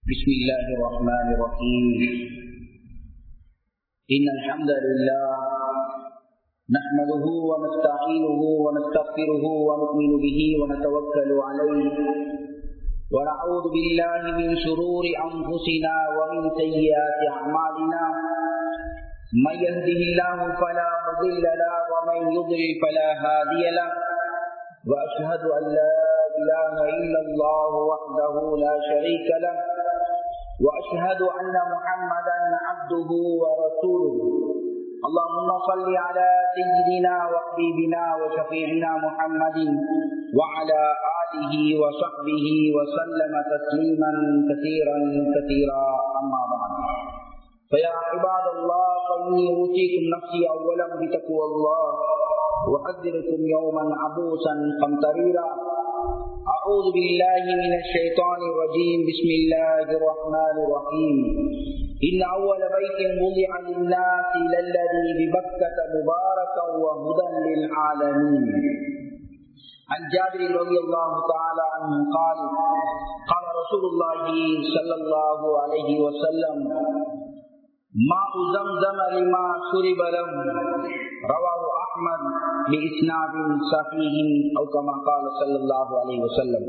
بسم الله الرحمن الرحيم إن الحمد لله نحمده ونستعينه ونستغفره ونؤمن به ونتوكل عليه ونعوذ بالله من شرور أنفسنا ومن سيئات أعمالنا من يهده الله فلا مضل له ومن يضلل فلا هادي له وأشهد أن لا إله إلا الله وحده لا شريك له وأشهد أن محمدا عبده ورسوله اللهم صل على سيدنا وحبيبنا وشفيعنا محمد وعلى آله وصحبه وسلم تسليما كثيرا كثيرا أما بعد فيا عباد الله فإني أوصيكم نفسي أولا بتقوى الله وأحذركم يوما عبوسا قمطريرا أعوذ بالله من الشيطان الرجيم بسم الله الرحمن الرحيم إن أول بيت وضع للناس للذي ببكة مباركا وهدى للعالمين عن جابر رضي الله تعالى عنه قال قال رسول الله صلى الله عليه وسلم ماء زمزم لما شرب له رواه احمد باسناد صحيح او كما قال صلى الله عليه وسلم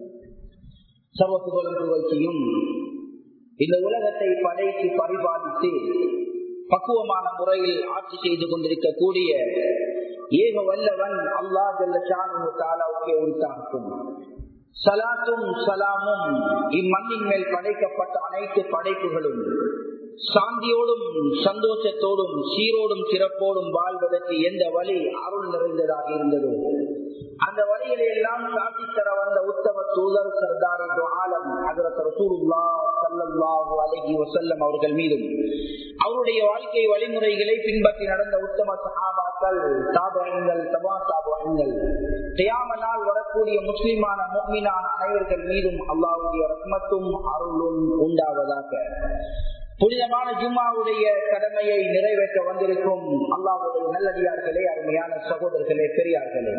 சர்வ புகழும் புகழ்ச்சியும் இந்த உலகத்தை படைத்து பரிபாலித்து பக்குவமான முறையில் ஆட்சி செய்து கொண்டிருக்கக்கூடிய ஏக வல்லவன் அல்லா ஜல்லாவுக்கே உரித்தாகும் சலாத்தும் சலாமும் இம்மண்ணின் மேல் படைக்கப்பட்ட அனைத்து படைப்புகளும் சாந்தியோடும் சந்தோஷத்தோடும் சீரோடும் சிறப்போடும் வாழ்வதற்கு எந்த வழி அருள் நிறைந்ததாக இருந்ததோ அந்த வழியில எல்லாம் காட்டி தர வந்த உத்தம தூதர் சர்தாரி ஆலம் அதற்கு ரசூலுல்லா சல்லல்லாஹு அலைஹி வசல்லம் அவர்கள் மீதும் அவருடைய வாழ்க்கை வழிமுறைகளை பின்பற்றி நடந்த உத்தம சஹாபாக்கள் தாபகங்கள் தபா தாபகங்கள் தியாம நாள் வரக்கூடிய முஸ்லிமான முக்மினான அனைவர்கள் மீதும் அல்லாவுடைய ரத்மத்தும் அருளும் உண்டாவதாக புனிதமான ஜும்மாவுடைய கடமையை நிறைவேற்ற வந்திருக்கும் அல்லாவுடைய நல்லடியார்களே அருமையான சகோதரர்களே பெரியார்களே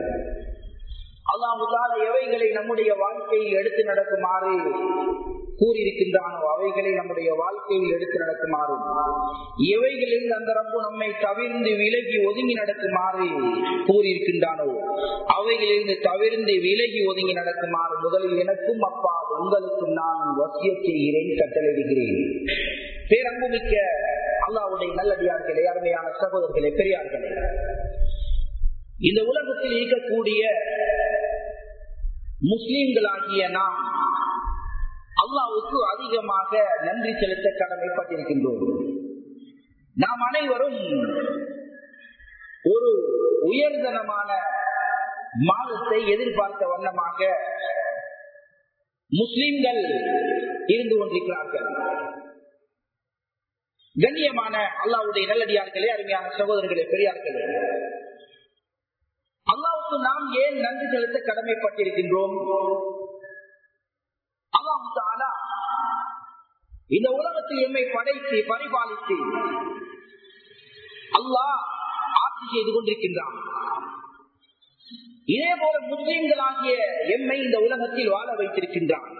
அல்லாஹால எவைகளை நம்முடைய வாழ்க்கையில் எடுத்து நடக்குமாறு கூறியிருக்கின்றானோ அவைகளை நம்முடைய வாழ்க்கையில் எடுத்து நடக்குமாறும் எவைகளில் அந்த ரப்பு நம்மை தவிர்ந்து விலகி ஒதுங்கி நடக்குமாறு கூறியிருக்கின்றானோ அவைகளிலிருந்து தவிர்ந்து விலகி ஒதுங்கி நடக்குமாறு முதலில் எனக்கும் அப்பா உங்களுக்கும் நான் வசிய செய்கிறேன் கட்டளையிடுகிறேன் பேரன்புமிக்க அல்லாவுடைய நல்லடியார்களே அருமையான சகோதரர்களே பெரியார்களே இந்த உலகத்தில் இருக்கக்கூடிய முஸ்லீம்களாகிய நாம் அல்லாவுக்கு அதிகமாக நன்றி செலுத்த கடமைப்பட்டிருக்கின்றோம் நாம் அனைவரும் ஒரு உயர்தனமான மாதத்தை எதிர்பார்த்த வண்ணமாக முஸ்லிம்கள் இருந்து கொண்டிருக்கிறார்கள் கண்ணியமான அல்லாவுடைய நல்லடியார்களே அருமையான சகோதரர்களே பெரியார்களே அல்லாவுக்கு நாம் ஏன் நன்றி செலுத்த கடமைப்பட்டிருக்கின்றோம் அல்லாஹாலா இந்த உலகத்தில் எம்மை படைத்து பரிபாலித்து அல்லாஹ் ஆட்சி செய்து கொண்டிருக்கின்றான் இதே போல முஸ்லிம்களாகிய எம்மை இந்த உலகத்தில் வாழ வைத்திருக்கின்றான்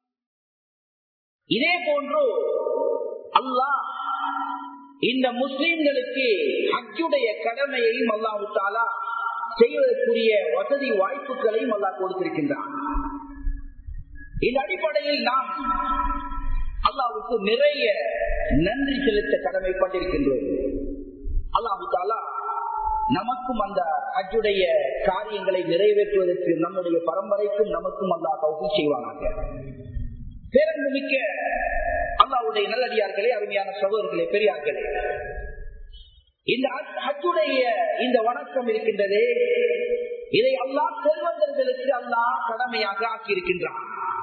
இதே போன்று அல்லாஹ் இந்த முஸ்லிம்களுக்கு ஹஜ்ஜுடைய கடமையையும் அல்லாஹு தாலா செய்வதற்குரிய வசதி வாய்ப்புகளையும் அல்லா கொடுத்திருக்கின்றான் இந்த அடிப்படையில் நாம் அல்லாவுக்கு நிறைய நன்றி செலுத்த கடமைப்பட்டிருக்கின்றோம் அல்லாஹு தாலா நமக்கும் அந்த அஜுடைய காரியங்களை நிறைவேற்றுவதற்கு நம்முடைய பரம்பரைக்கும் நமக்கும் அல்லா தௌசி செய்வானாக பேரன்பு மிக்க அல்லாவுடைய நல்லடியார்களே அருமையான சகோதரர்களே பெரியார்களே இந்த ஹஜ்ஜுடைய இந்த வணக்கம் இருக்கின்றதே இதை அல்லாஹ் செல்வந்தர்களுக்கு அல்லாஹ் கடமையாக ஆக்கியிருக்கின்றான்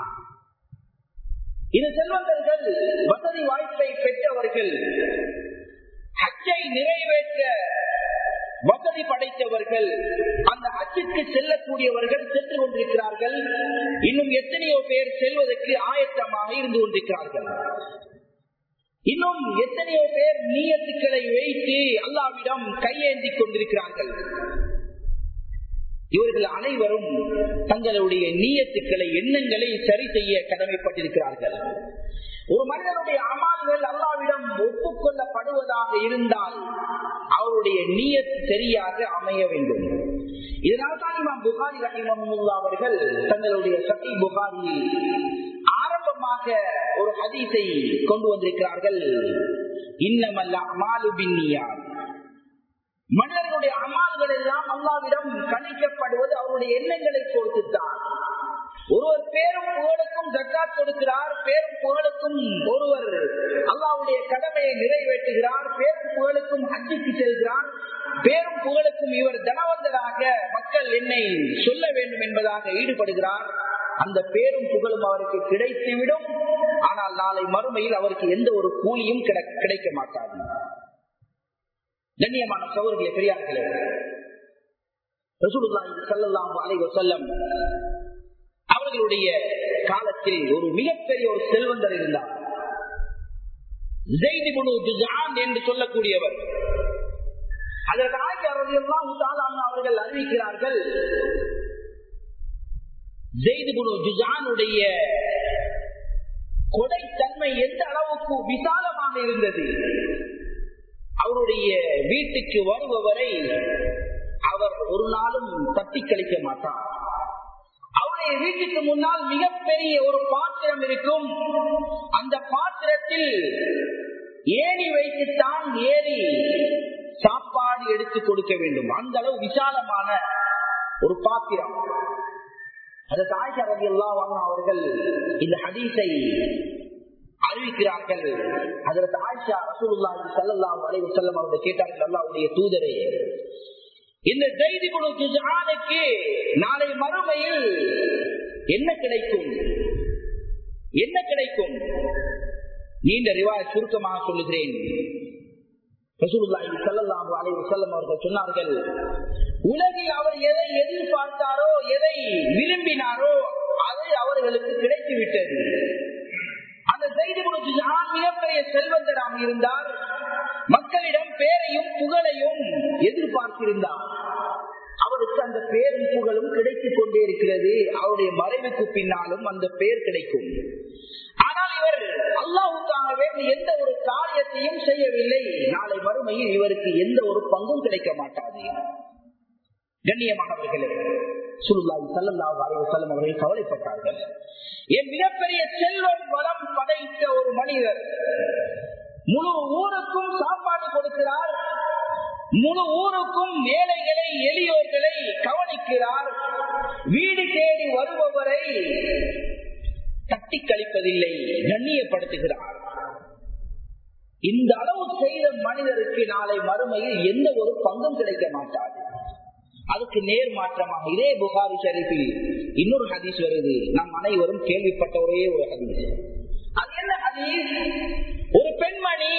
இந்த செல்வந்தர்கள் வசதி வாய்ப்பை பெற்றவர்கள் ஹஜ்ஜை நிறைவேற்ற வசதி படைத்தவர்கள் அந்த அச்சுக்கு செல்லக்கூடியவர்கள் சென்று கொண்டிருக்கிறார்கள் இன்னும் எத்தனையோ பேர் செல்வதற்கு ஆயத்தமாக இருந்து கொண்டிருக்கிறார்கள் இன்னும் எத்தனையோ பேர் நீயத்துக்களை வைத்து அல்லாவிடம் கையேந்தி கொண்டிருக்கிறார்கள் இவர்கள் அனைவரும் தங்களுடைய நீயத்துக்களை எண்ணங்களை சரி செய்ய கடமைப்பட்டிருக்கிறார்கள் ஒரு மனிதனுடைய அமால்கள் அல்லாவிடம் ஒப்புக்கொள்ளப்படுவதாக இருந்தால் அவருடைய நீயத் சரியாக அமைய வேண்டும் இதனால் தான் இமாம் புகாரி ரஹிமமுல்லா அவர்கள் தங்களுடைய சத்தி புகாரியில் ஆரம்பமாக ஒரு ஹதீஸை கொண்டு வந்திருக்கிறார்கள் இன்னமல்ல அமாலு பின்னியார் மனிதர்களுடைய அமால்கள் எல்லாம் அல்லாவிடம் கணிக்கப்படுவது அவருடைய எண்ணங்களை பொறுத்துத்தான் ஒருவர் பேரும் புகழுக்கும் ஜக்காத் கொடுக்கிறார் பேரும் புகழுக்கும் ஒருவர் அல்லாவுடைய கடமையை நிறைவேற்றுகிறார் பேரும் புகழுக்கும் ஹஜ்ஜுக்கு செல்கிறார் பேரும் புகழுக்கும் இவர் தனவந்தராக மக்கள் என்னை சொல்ல வேண்டும் என்பதாக ஈடுபடுகிறார் அந்த பேரும் புகழும் அவருக்கு கிடைத்துவிடும் ஆனால் நாளை மறுமையில் அவருக்கு எந்த ஒரு கூலியும் கிடைக்க மாட்டாது கண்ணியமான சோழர்களே பெரியார்களே ரசூலுல்லாஹி ஸல்லல்லாஹு அலைஹி வஸல்லம் அவர்களுடைய காலத்தில் ஒரு மிகப்பெரிய ஒரு செல்வந்தர் இருந்தார் ஜெய்தி முனு ஜுஜான் என்று சொல்லக்கூடியவர் அதற்கு ஆயிரத்தி அறுபது அவர்கள் அறிவிக்கிறார்கள் ஜெய்து முனு ஜுஜானுடைய கொடைத்தன்மை எந்த அளவுக்கு விசாலமாக இருந்தது அவருடைய வீட்டுக்கு வருபவரை அவர் ஒரு நாளும் தட்டி கழிக்க மாட்டார் அவருடைய வீட்டுக்கு முன்னால் மிகப்பெரிய ஒரு பாத்திரம் இருக்கும் அந்த பாத்திரத்தில் ஏறி வைத்துத்தான் ஏறி சாப்பாடு எடுத்து கொடுக்க வேண்டும் அந்த அளவு விசாலமான ஒரு பாத்திரம் அதற்கு ஆயிஷா ரவி எல்லாம் அவர்கள் இந்த ஹதீஸை அறிவிக்கிறார்கள் அதற்கு ஆயிஷா ரசூலுல்லாஹி ஸல்லல்லாஹு அலைஹி வஸல்லம் அவர்கள் கேட்டார்கள் அல்லாஹ்வுடைய தூதரே இந்த செய்தி குழு ஜுஜானுக்கு நாளை மறுமையில் என்ன கிடைக்கும் என்ன கிடைக்கும் நீண்ட ரிவாய் சுருக்கமாக சொல்லுகிறேன் ரசூலுல்லாஹி ஸல்லல்லாஹு அலைஹி வஸல்லம் அவர்கள் சொன்னார்கள் உலகில் அவர் எதை எதிர்பார்த்தாரோ எதை விரும்பினாரோ அது அவர்களுக்கு கிடைத்து விட்டது அந்த செய்தி ஜான் மிகப்பெரிய செல்வந்தராக இருந்தார் மக்களிடம் பேரையும் புகழையும் எதிர்பார்த்திருந்தார் அவருக்கு அந்த பேரும் புகழும் கிடைத்துக் கொண்டே இருக்கிறது அவருடைய மறைவுக்கு பின்னாலும் அந்த பேர் கிடைக்கும் ஆனால் இவர் அல்லாவுக்காக வேண்டி எந்த ஒரு காரியத்தையும் செய்யவில்லை நாளை மறுமையில் இவருக்கு எந்த ஒரு பங்கும் கிடைக்க மாட்டாது கண்ணியமானவர்களே சுல்லாஹி சல்லாஹ் அலைவசல்லம் அவர்கள் கவலைப்பட்டார்கள் என் மிகப்பெரிய செல்வம் வளம் படைத்த ஒரு மனிதர் முழு ஊருக்கும் சாப்பாடு கொடுக்கிறார் முழு ஊருக்கும் ஏழைகளை எளியோர்களை கவனிக்கிறார் வீடு தேடி வருபவரை தட்டி கழிப்பதில்லை கண்ணியப்படுத்துகிறார் இந்த அளவு செய்த மனிதருக்கு நாளை மறுமையில் எந்த ஒரு பங்கும் கிடைக்க மாட்டாது அதுக்கு நேர் மாற்றமாக இதே புகாரி ஷரீஃபில் இன்னொரு ஹதீஸ் வருது நம் அனைவரும் கேள்விப்பட்ட ஒரே ஒரு ஹதீஸ் அது என்ன ஹதீஸ் ஒரு பெண்மணி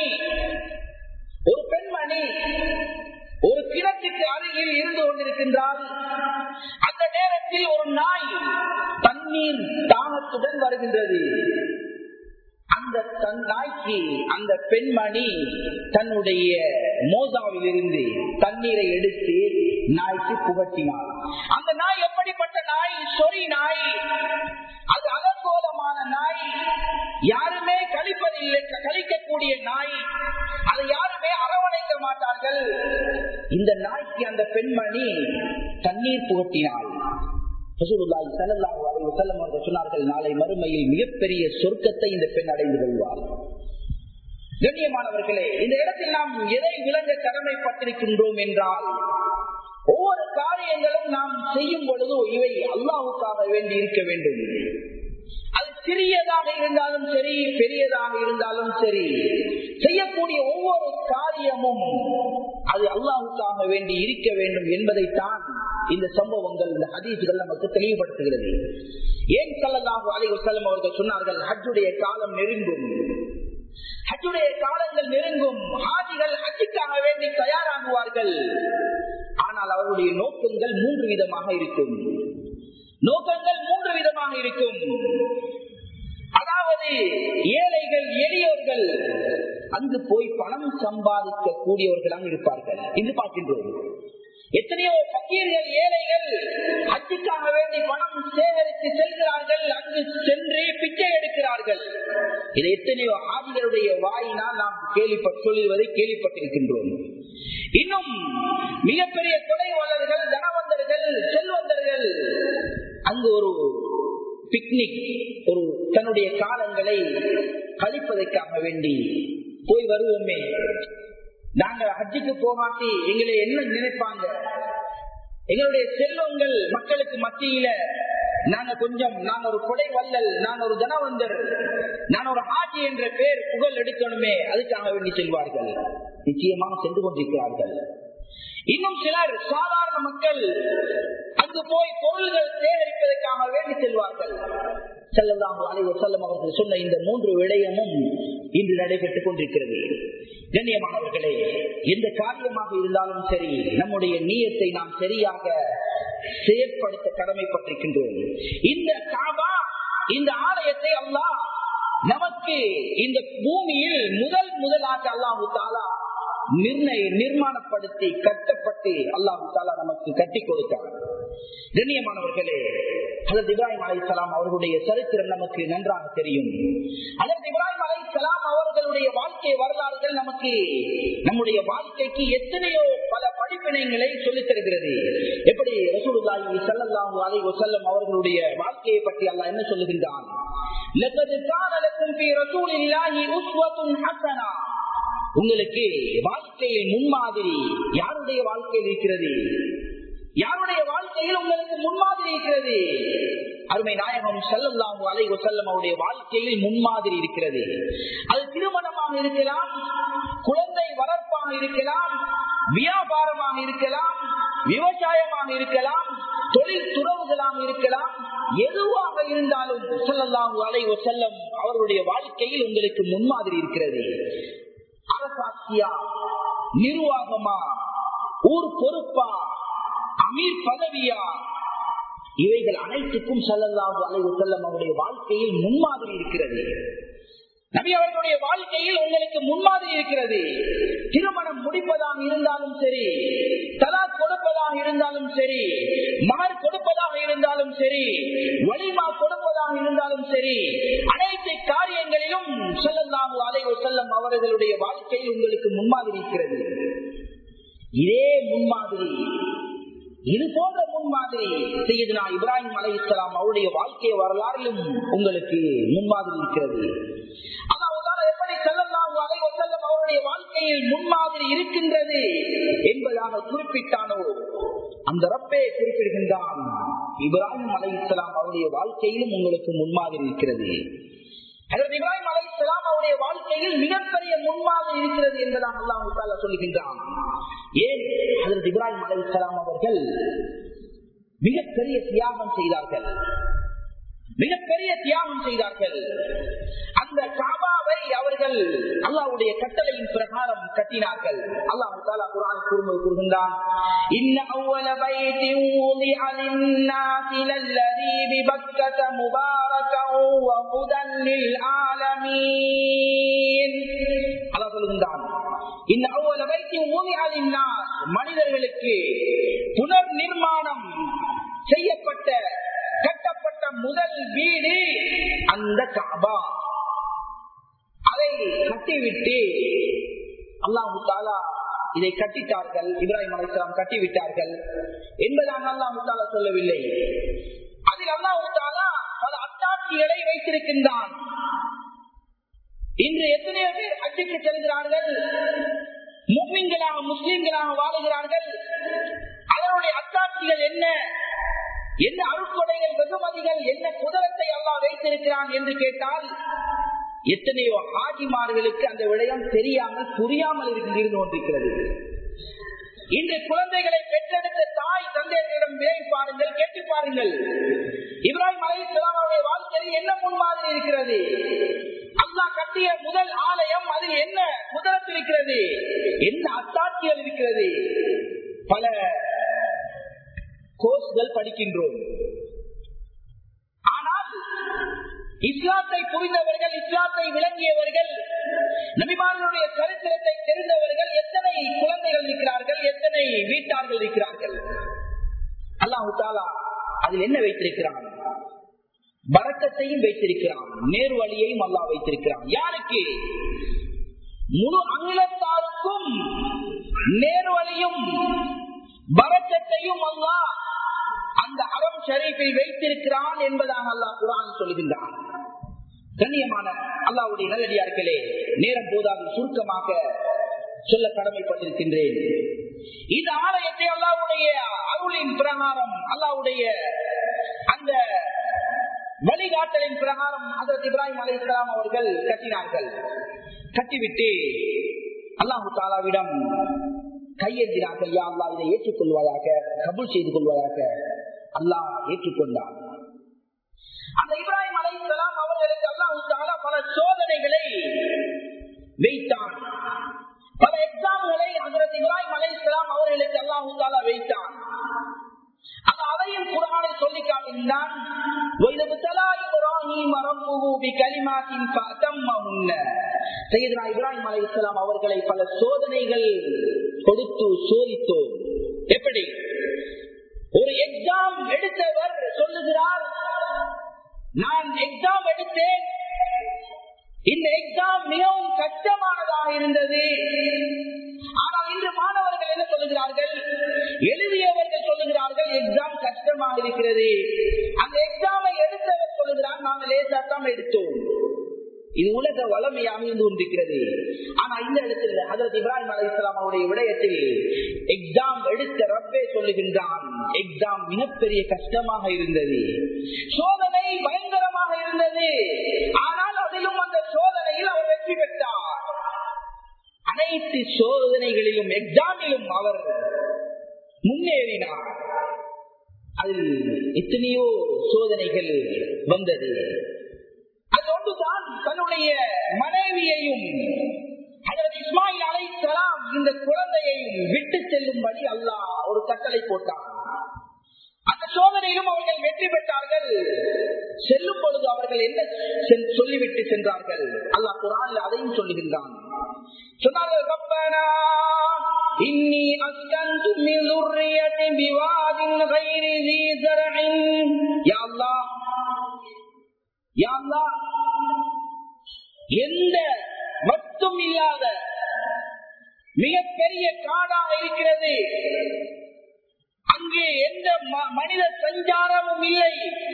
ஒரு பெண்மணி ஒரு கிணத்துக்கு அருகில் இருந்து கொண்டிருக்கின்றால் அந்த நேரத்தில் ஒரு நாய் தண்ணீர் தானத்துடன் வருகின்றது அந்த தன் நாய்க்கு அந்த பெண்மணி தன்னுடைய மோசாவில் இருந்து தண்ணீரை எடுத்து நாய்க்கு புகட்டினார் அந்த நாய் எப்படிப்பட்ட நாய் சொறி நாய் அது அலங்கோலமான நாய் யாருமே கழிப்பதில்லை கழிக்கக்கூடிய நாய் அதை யாருமே அரவணைக்க மாட்டார்கள் இந்த நாய்க்கு அந்த பெண்மணி தண்ணீர் புகட்டினாள் சொன்னார்கள் நாளை மறுமையில் மிகப்பெரிய சொர்க்கத்தை இந்த பெண் அடைந்து கொள்வார் கண்ணியமானவர்களே இந்த இடத்தில் நாம் எதை விளங்க கடமைப்பட்டிருக்கின்றோம் என்றால் ஒவ்வொரு காரியங்களும் நாம் செய்யும் பொழுது இவை அல்லாவுக்காக வேண்டி இருக்க வேண்டும் அது சிறியதாக இருந்தாலும் சரி பெரியதாக இருந்தாலும் சரி செய்யக்கூடிய ஒவ்வொரு காரியமும் அது அல்லாஹுக்காக வேண்டி இருக்க வேண்டும் என்பதைத்தான் இந்த சம்பவங்கள் இந்த ஹதீசுகள் நமக்கு தெளிவுபடுத்துகிறது ஏன் சல்லல்லாஹு அலி வசல்லம் அவர்கள் சொன்னார்கள் ஹஜ்ஜுடைய காலம் நெருங்கும் ஹஜ்ஜுடைய காலங்கள் நெருங்கும் ஹாஜிகள் ஹஜ்ஜுக்காக வேண்டி தயாராகுவார்கள் ஆனால் அவருடைய நோக்கங்கள் மூன்று விதமாக இருக்கும் நோக்கங்கள் மூன்று விதமாக இருக்கும் அதாவது ஏழைகள் எளியோர்கள் அங்கு போய் பணம் சம்பாதிக்க கூடியவர்களாக இருப்பார்கள் என்று பார்க்கின்றோம் எத்தனையோ பக்கீர்கள் ஏழைகள் ஹஜ்ஜுக்காக வேண்டி பணம் சேகரித்து செல்கிறார்கள் அங்கு சென்று பிச்சை எடுக்கிறார்கள் இது எத்தனையோ ஆதிகளுடைய வாயினால் நாம் கேள்விப்பட்டு சொல்லுவதை கேள்விப்பட்டிருக்கின்றோம் இன்னும் மிகப்பெரிய கொடைவாளர்கள் தனவந்தர்கள் செல்வந்தர்கள் அங்கு ஒரு பிக்னிக் ஒரு தன்னுடைய காலங்களை கழிப்பதற்காக வேண்டி போய் வருவோமே நாங்க ஹஜ்ஜுக்கு போகாட்டி எங்களை என்ன நினைப்பாங்க எங்களுடைய செல்வங்கள் மக்களுக்கு மத்தியில நாங்க கொஞ்சம் நாங்க ஒரு கொடை வல்லல் நாங்க ஒரு தனவந்தர் நான் ஒரு ஆட்சி என்ற பேர் புகழ் எடுக்கணுமே அதுக்காக வேண்டி செல்வார்கள் நிச்சயமாக சென்று கொண்டிருக்கிறார்கள் இன்னும் சிலர் சாதாரண மக்கள் அங்கு போய் பொருள்கள் சேகரிப்பதற்காக வேண்டி செல்வார்கள் செல்லலாம் அலைவ செல்லம் அவர்கள் சொன்ன இந்த மூன்று விடயமும் இன்று நடைபெற்றுக் கொண்டிருக்கிறது கண்ணியமானவர்களே எந்த காரியமாக இருந்தாலும் சரி நம்முடைய நீயத்தை நாம் சரியாக செயற்படுத்த கடமைப்பட்டிருக்கின்றோம் இந்த காபா இந்த ஆலயத்தை அல்லாஹ் நமக்கு இந்த பூமியில் முதல் முதலாக அல்லாஹு தாலா நிர்ணய நிர்மாணப்படுத்தி கட்டப்பட்டு அல்லாஹு தாலா நமக்கு கட்டி கொடுத்தார் கண்ணியமானவர்களே அதற்கு இப்ராஹிம் அலைசலாம் அவர்களுடைய சரித்திரம் நமக்கு நன்றாக தெரியும் அதற்கு இப்ராஹிம் அலைசலாம் அவர்களுடைய வாழ்க்கை வரலாறுகள் நமக்கு நம்முடைய வாழ்க்கைக்கு எத்தனையோ பல படிப்பினைகளை சொல்லித் தருகிறது எப்படி ரசூலுல்லாஹி ஸல்லல்லாஹு அலைஹி வஸல்லம் அவர்களுடைய வாழ்க்கையை பற்றி அல்லாஹ் என்ன சொல்லுகின்றான் لقد كان لكم في رسول الله أسوة حسنة உங்களுக்கு வாழ்க்கையில் முன்மாதிரி யாருடைய வாழ்க்கையில் இருக்கிறது யாருடைய வாழ்க்கையில் உங்களுக்கு முன்மாதிரி இருக்கிறது அருமை நாயகம் செல்லலாம் அலை செல்லம் அவருடைய வாழ்க்கையில் முன்மாதிரி இருக்கிறது அது திருமணமாக இருக்கலாம் குழந்தை வளர்ப்பாக இருக்கலாம் வியாபாரமாக இருக்கலாம் விவசாயமாக இருக்கலாம் தொழில் துறவுகளாக இருக்கலாம் எதுவாக இருந்தாலும் செல்லலாம் அலை செல்லம் அவர்களுடைய வாழ்க்கையில் உங்களுக்கு முன்மாதிரி இருக்கிறது அரசாட்சியா நிர்வாகமா ஊர் பொறுப்பா அமீர் பதவியா இவைகள் அனைத்துக்கும் செல்லலாம் அலைவு செல்லம் அவருடைய வாழ்க்கையில் முன்மாதிரி இருக்கிறது நபி அவர்களுடைய வாழ்க்கையில் உங்களுக்கு முன்மாதிரி இருக்கிறது திருமணம் முடிப்பதாக இருந்தாலும் சரி தலா கொடுப்பதாக இருந்தாலும் சரி மகர் கொடுப்பதாக இருந்தாலும் சரி வலிமா கொடுப்பதாக இருந்தாலும் சரி அனைத்து காரியங்களிலும் செல்லல்லாமு அலைவு செல்லம் அவர்களுடைய வாழ்க்கையில் உங்களுக்கு முன்மாதிரி இருக்கிறது இதே முன்மாதிரி இது போன்ற முன்மாதிரி செய்யதுனா இப்ராஹிம் அலை இஸ்லாம் அவருடைய வாழ்க்கை வரலாறிலும் உங்களுக்கு முன்மாதிரி இருக்கிறது அதாவது எப்படி செல்லலாம் அலை செல்லம் அவருடைய வாழ்க்கையில் முன்மாதிரி இருக்கின்றது என்பதாக குறிப்பிட்டானோ அந்த ரப்பே குறிப்பிடுகின்றான் இப்ராஹிம் அலை இஸ்லாம் அவருடைய வாழ்க்கையிலும் உங்களுக்கு முன்மாதிரி இருக்கிறது இப்ராஹிம் அலை இஸ்லாம் அவருடைய வாழ்க்கையில் மிகப்பெரிய முன்மாதிரி இருக்கிறது என்பதாக அல்லாஹ் சொல்லுகின்றான் ஏன் அதற்கு இப்ராஹிம் அலை இஸ்லாம் அவர்கள் மிகப்பெரிய தியாகம் செய்தார்கள் மிகப்பெரிய தியாகம் செய்தார்கள் அந்த காபாவை அவர்கள் அல்லாவுடைய கட்டளையின் பிரகாரம் கட்டினார்கள் அல்லாஹு தாலா குரான் கூறும்போது கூறுகின்றான் இன்ன அவ்வள பைத்தி ஊதிஅ للناس للذي ببكة مباركا وهدى للعالمين அல்லாஹ் சொல்லுகின்றான் இந்த அவ்வள பைத்தி ஊதிஅ للناس மனிதர்களுக்கு புனர் நிர்மாணம் செய்யப்பட்ட கட்டப்பட்ட முதல் வீடு அந்த காபா அதை கட்டிவிட்டு அல்லாஹு தாலா இதை கட்டிட்டார்கள் இப்ராஹிம் அலிஸ்லாம் கட்டிவிட்டார்கள் என்பதாக அல்லாஹு தாலா சொல்லவில்லை அதில் அல்லாஹு தாலா பல அத்தாட்சிகளை வைத்திருக்கின்றான் இன்று எத்தனையோ பேர் அச்சுக்கு செல்கிறார்கள் முஸ்லிம்களாக முஸ்லிம்களாக வாழுகிறார்கள் அதனுடைய அத்தாட்சிகள் என்ன என்ன அருட்கொடைகள் வெகுமதிகள் என்ன குதிரத்தை எல்லாம் வைத்திருக்கிறான் என்று கேட்டால் எத்தனையோ ஆஜிமார்களுக்கு அந்த விடயம் தெரியாமல் புரியாமல் இருந்து கொண்டிருக்கிறது இன்று குழந்தைகளை பெற்றெடுத்த தாய் தந்தையர்களிடம் விலை பாருங்கள் கேட்டு பாருங்கள் இப்ராஹிம் அலையாவுடைய வாழ்க்கையில் என்ன முன்மாதிரி இருக்கிறது அல்லாஹ் கட்டிய முதல் ஆலயம் அது என்ன முதலத்தில் இருக்கிறது என்ன அத்தாட்சிகள் இருக்கிறது பல கோர்ஸ்கள் படிக்கின்றோம் ஆனால் இஸ்லாத்தை புரிந்தவர்கள் இஸ்லாத்தை விளங்கியவர்கள் நபிமானுடைய சரித்திரத்தை தெரிந்தவர்கள் எத்தனை குழந்தைகள் இருக்கிறார்கள் எத்தனை எத்தனை வீட்டார்கள் இருக்கிறார்கள் அல்லாஹு தாலா அதில் என்ன வைத்திருக்கிறான் பறக்கத்தையும் வைத்திருக்கிறான் நேர் வழியையும் அல்லா வைத்திருக்கிறான் யாருக்கு முழு அங்கிலத்தாருக்கும் நேர்வழியும் பறக்கத்தையும் அல்லா அந்த அறம் ஷரீஃபை வைத்திருக்கிறான் என்பதாக அல்லாஹ் குரான் சொல்கின்றான் கண்ணியமான அல்லாவுடைய நல்லடியார்களே நேரம் போதாது சுருக்கமாக சொல்ல கடமைப்பட்டிருக்கின்றேன் இந்த ஆலயத்தை அல்லாவுடைய அருளின் பிரகாரம் அல்லாவுடைய அந்த வழிகாட்டலின் பிரகாரம் அதற்கு இப்ராஹிம் அலி இஸ்லாம் அவர்கள் கட்டினார்கள் கட்டிவிட்டு அல்லாஹு தாலாவிடம் கையெழுந்தினார்கள் யா அல்லா இதை ஏற்றுக்கொள்வதாக கபூல் செய்து கொள்வதாக அல்லாஹ் ஏற்றுக்கொண்டார் அந்த இப்ராஹிம் அலை இஸ்லாம் அவர்களுக்கு அல்லாஹு தாலா பல சோதனைகளை வைத்தான் பல எக்ஸாம்களை அதற்கு இப்ராஹிம் அலை இஸ்லாம் அவர்களுக்கு அல்லாஹு தாலா வைத்தான் அதையும் குரானை சொல்லி காட்டுகின்றான் இப்ராஹிம் அலை இஸ்லாம் அவர்களை பல சோதனைகள் கொடுத்து சோதித்தோம் எப்படி ஒரு எக்ஸாம் எடுத்தவர் சொல்லுகிறார் நான் எக்ஸாம் எடுத்தேன் இந்த எக்ஸாம் மிகவும் கஷ்டமானதாக இருந்தது ஆனால் இன்று மாணவர்கள் என்ன சொல்லுகிறார்கள் எழுதியவர்கள் சொல்லுகிறார்கள் எக்ஸாம் கஷ்டமாக இருக்கிறது அந்த எக்ஸாமை எடுத்தவர் சொல்லுகிறார் நாங்கள் லேசாத்தான் எடுத்தோம் இது உலக வளமையாக இருந்து கொண்டிருக்கிறது ஆனா இந்த இடத்தில் அதற்கு இப்ராஹிம் அலி இஸ்லாம் அவருடைய விடயத்தில் எக்ஸாம் எடுத்த ரப்பே சொல்லுகின்றான் எக்ஸாம் மிகப்பெரிய கஷ்டமாக இருந்தது சோதனை பயங்கரமாக இருந்தது ஆனால் அதிலும் அந்த சோதனையில் அவர் வெற்றி பெற்றார் அனைத்து சோதனைகளிலும் எக்ஸாமிலும் அவர் முன்னேறினார் அதில் எத்தனையோ சோதனைகள் வந்தது அது ஒன்றுதான் தன்னுடைய மனைவியையும் அதற்கு இஸ்மாயில் அலை சலாம் இந்த குழந்தையையும் விட்டு செல்லும்படி அல்லாஹ் ஒரு கட்டளை போட்டார் அந்த சோதனையிலும் அவர்கள் வெற்றி பெற்றார்கள் செல்லும் பொழுது அவர்கள் என்ன சொல்லிவிட்டு சென்றார்கள் அல்லாஹ் குரானில் அதையும் சொல்லுகின்றான் சொன்னார்கள் ரப்பனா இன்னி அஸ்கந்து மின் ذرية بواد غير ذي زرع يا الله يا الله எந்த மட்டும் இல்லாத மிகப்பெரிய காடாக இருக்கிறது அங்கே எந்த மனித சஞ்சாரமும் இல்லை